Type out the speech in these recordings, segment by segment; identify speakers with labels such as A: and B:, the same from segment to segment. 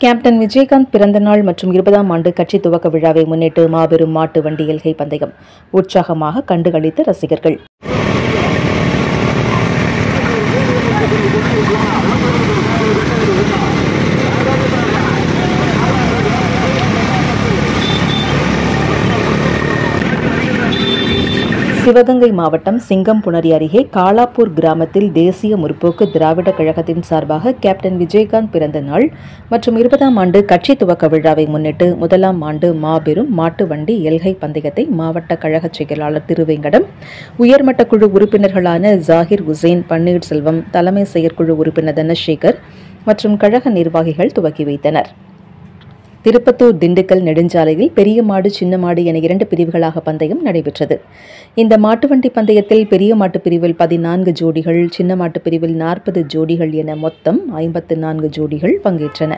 A: captain Vijayakanth பிறந்தநாள் மற்றும் இருபதாம் ஆண்டு கட்சி துவக்க விழாவை முன்னிட்டு மாபெரும் மாட்டு வண்டி எல்கை பந்தயம் உற்சாகமாக கண்டுகளித்த ரசிகர்கள் சிவகங்கை மாவட்டம் சிங்கம்புணரி அருகே காலாப்பூர் கிராமத்தில் தேசிய முற்போக்கு திராவிட கழகத்தின் சார்பாக கேப்டன் விஜயகாந்த் பிறந்த நாள் மற்றும் இருபதாம் ஆண்டு கட்சி துவக்க விழாவை முன்னிட்டு முதலாம் ஆண்டு மாபெரும் மாட்டு வண்டி எல்கை பந்தயத்தை மாவட்ட கழக செயலாளர் திருவேங்கடம் உயர்மட்ட குழு உறுப்பினர்களான ஜாகிர் உசேன் பன்னீர்செல்வம் தலைமை செயற்குழு உறுப்பினர் தனசேகர் மற்றும் கழக நிர்வாகிகள் துவக்கி வைத்தனர் திருப்பத்தூர் திண்டுக்கல் நெடுஞ்சாலையில் பெரிய மாடு சின்ன மாடு என இரண்டு பிரிவுகளாக பந்தயம் நடைபெற்றது இந்த மாட்டு வண்டி பந்தயத்தில் பெரிய மாட்டு பிரிவில் பதினான்கு ஜோடிகள் சின்ன மாட்டு பிரிவில் நாற்பது ஜோடிகள் என மொத்தம் ஐம்பத்து நான்கு ஜோடிகள் பங்கேற்றன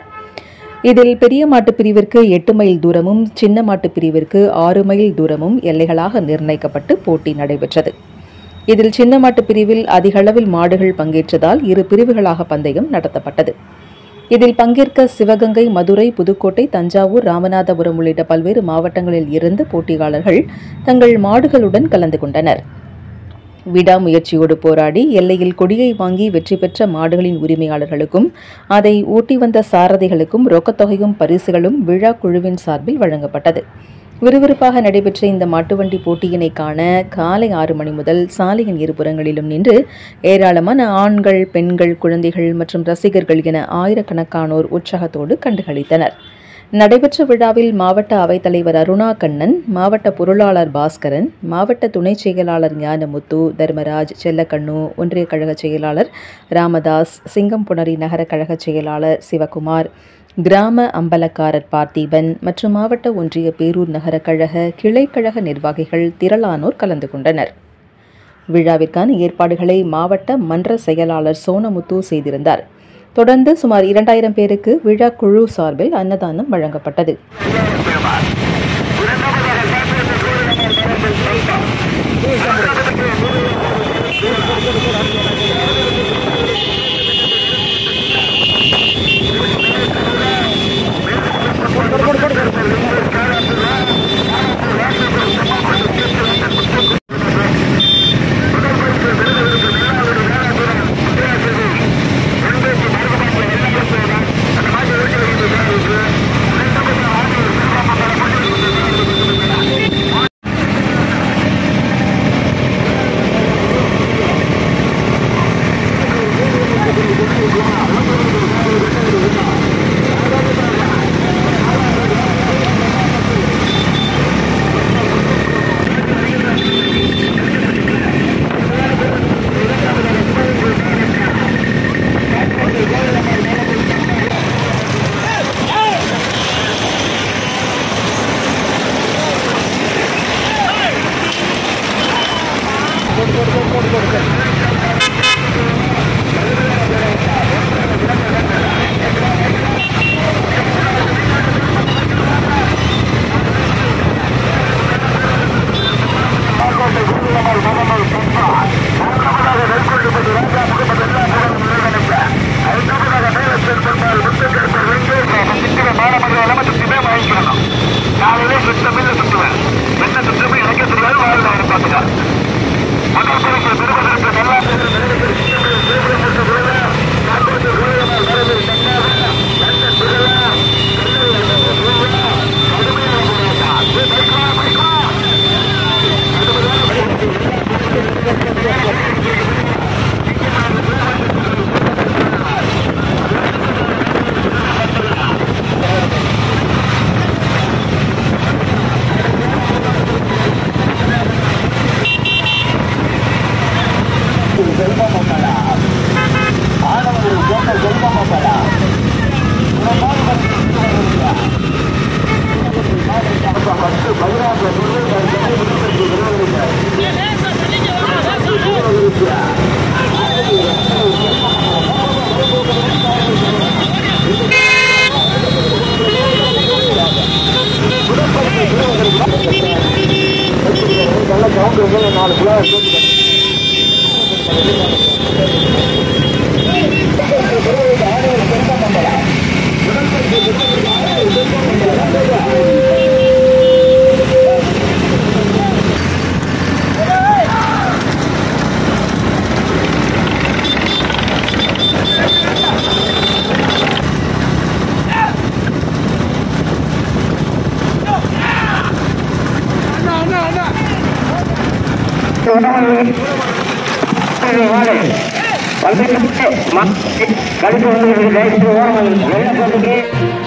A: இதில் பெரிய மாட்டு பிரிவிற்கு எட்டு மைல் தூரமும் சின்ன மாட்டு பிரிவிற்கு ஆறு மைல் தூரமும் எல்லைகளாக நிர்ணயிக்கப்பட்டு போட்டி நடைபெற்றது இதில் சின்ன மாட்டு பிரிவில் அதிக அளவில் மாடுகள் பங்கேற்றதால் இரு பிரிவுகளாக பந்தயம் நடத்தப்பட்டது இதில் பங்கேற்க சிவகங்கை மதுரை புதுக்கோட்டை தஞ்சாவூர் ராமநாதபுரம் உள்ளிட்ட பல்வேறு மாவட்டங்களில் இருந்து போட்டியாளர்கள் தங்கள் மாடுகளுடன் கலந்து கொண்டனர் விடாமுயற்சியோடு போராடி எல்லையில் கொடியை வாங்கி வெற்றி பெற்ற மாடுகளின் உரிமையாளர்களுக்கும் அதை ஊட்டி வந்த சாரதிகளுக்கும் ரொக்கத்தொகையும் பரிசுகளும் விழா குழுவின் சார்பில் வழங்கப்பட்டது விறுவிறுப்பாக நடைபெற்ற இந்த மாட்டுவண்டி போட்டியினை காண காலை ஆறு மணி முதல் சாலையின் இருபுறங்களிலும் நின்று ஏராளமான ஆண்கள் பெண்கள் குழந்தைகள் மற்றும் ரசிகர்கள் என ஆயிரக்கணக்கானோர் உற்சாகத்தோடு கண்டுகளித்தனர் நடைபெற்ற விழாவில் மாவட்ட அவைத்தலைவர் அருணா கண்ணன் மாவட்ட பொருளாளர் பாஸ்கரன் மாவட்ட துணை செயலாளர் ஞானமுத்து தர்மராஜ் செல்லக்கண்ணு ஒன்றிய கழக செயலாளர் ராமதாஸ் சிங்கம்புணரி நகர கழக செயலாளர் சிவகுமார் கிராம அம்பலக்காரர் பார்த்திபன் மற்றும் மாவட்ட ஒன்றிய பேரூர் நகர கழக கிளைக்கழக நிர்வாகிகள் திரளானோர் கலந்து கொண்டனர் விழாவிற்கான ஏற்பாடுகளை மாவட்ட மன்ற செயலாளர் சோனமுத்து செய்திருந்தார் தொடர்ந்து சுமார் இரண்டாயிரம் பேருக்கு விழா குழு சார்பில் அன்னதானம் வழங்கப்பட்டது
B: காலையிலே சுத்தம் இல்லை சுத்துவேன் என்ன சுத்தமே எனக்கே தெரியாது வாழ்ல பார்த்துக்க முதல் பரிசு பெறுவதற்கு நல்லா நாலு கிலோ முதல் பரிசு கடுத்து வந்து ஓரம்